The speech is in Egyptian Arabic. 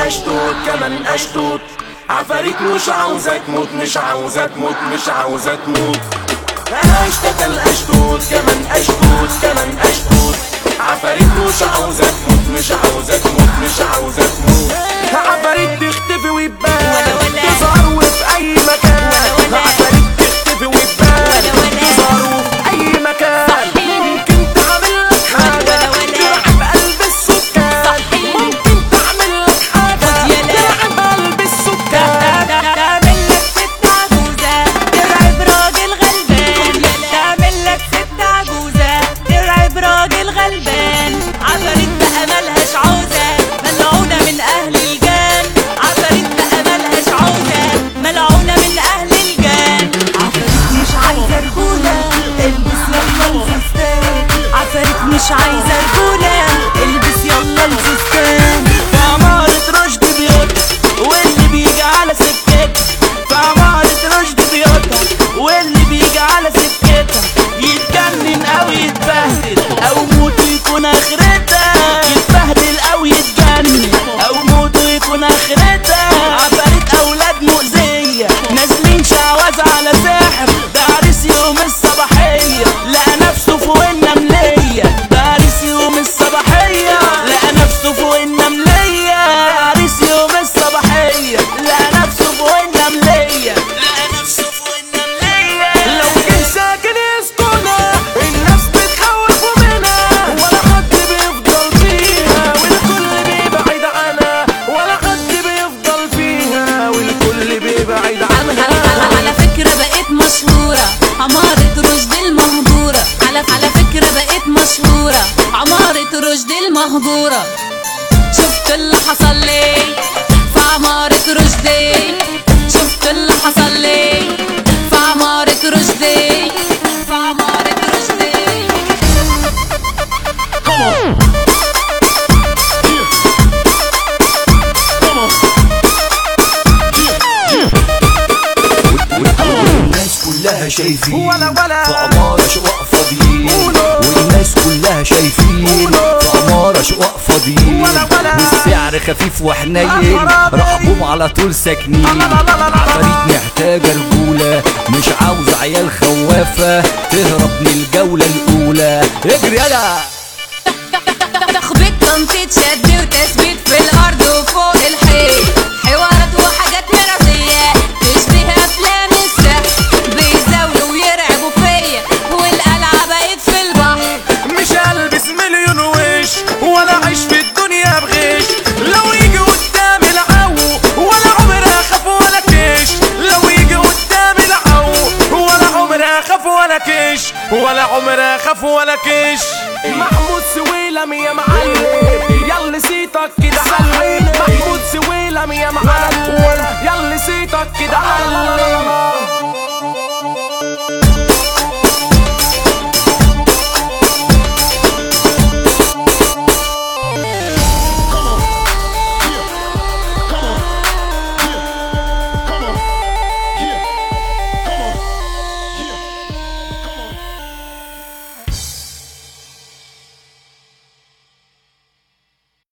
اشتوت كمان اشتوت عفاريت مش عاوزة تموت مش عاوزة تموت مش عاوزة تموت انا اشتغل اشتوت كمان اشتوت كمان اشتوت عفاريت مش عاوزة تموت مش عاوزة تموت مش عاوزة تموت عفاريت تختفي وتبان ولا ولا. تظهر في اي مكان ولا ولا. عفاريت تختفي وتبان ولا ولا. تظهر في اي مكان صحيح. ممكن تعمل لك حاجة ولا ولا. تلعب قلب السكان صحيح. ممكن تعمل لك حاجة خد يلا. تلعب قلب السكان تعمل لك ست عجوزة ترعب راجل غلبان تعمل لك ست عجوزة ترعب راجل غلبان عفاريت بقى ملهاش عوزة ملعونة من أهل الجان عفاريت بقى ملهاش عوزة ملعونة من أهل الجان عفاريت مش عايزة رجولة البس يلا الفستان عفاريت مش عايزة رجولة البس يلا الفستان في عمارة رشد بيوتها واللي بيجي على سكتها في عمارة رشد بيوتها واللي بيجي على سكتها يتجنن أو يتبهدل أو موته يكون آخرتها يتبهدل أو يتجنن أو موته يكون آخرتها عفاريت أولاد مؤذية نازلين شعوذة على سحر ده عريس يوم الصباحية لقى نفسه فوق النملية ده عريس يوم الصباحية لقى نفسه فوق النملية عريس يوم الصباحية لقى نفسه فوق النملية لقى نفسه فوق النملية لو جه ساكن يسكنها الناس بتخوف منها ولا حد بيفضل فيها والكل بيبعد عنها ولا حد بيفضل فيها والكل بيبعد عنها على فكرة بقيت مشهورة عمارة رشد المهجورة على على فكرة بقيت مشهورة عمارة رشد المهجورة شفت اللي حصل لي في عمارة رشدي شفت اللي حصل لي في عمارة رشدي في عمارة رشدي والناس كلها شايفين ولا ولا. في عمارة شقق فاضيين قولوا. والناس كلها شايفين قولوا. في عمارة شقق فاضيين ولا ولا. والسعر خفيف وحنين خرابي. رحبهم على طول ساكنين لا لا لا لا لا. عفاريت محتاجة رجولة مش عاوزة عيال خوافة تهرب من الجولة الأولى اجري يلا تخبيط تنطيط شد وتثبيت في الارض وفوق الحيط حوارات وحاجات مرضية تشبه افلام السحر بيزاولوا ويرعبوا فيا والقلعة بقت في البحر مش هلبس مليون وش ولا اعيش في الدنيا بغش لو يجي قدامي العو ولا عمري اخاف ولا كش لو يجي قدامي العو ولا عمري اخاف ولا كش ولا عمري اخاف ولا كش محمود سويلم يا معلم يلا نسيتك كده علم محمود سويلم يا معلم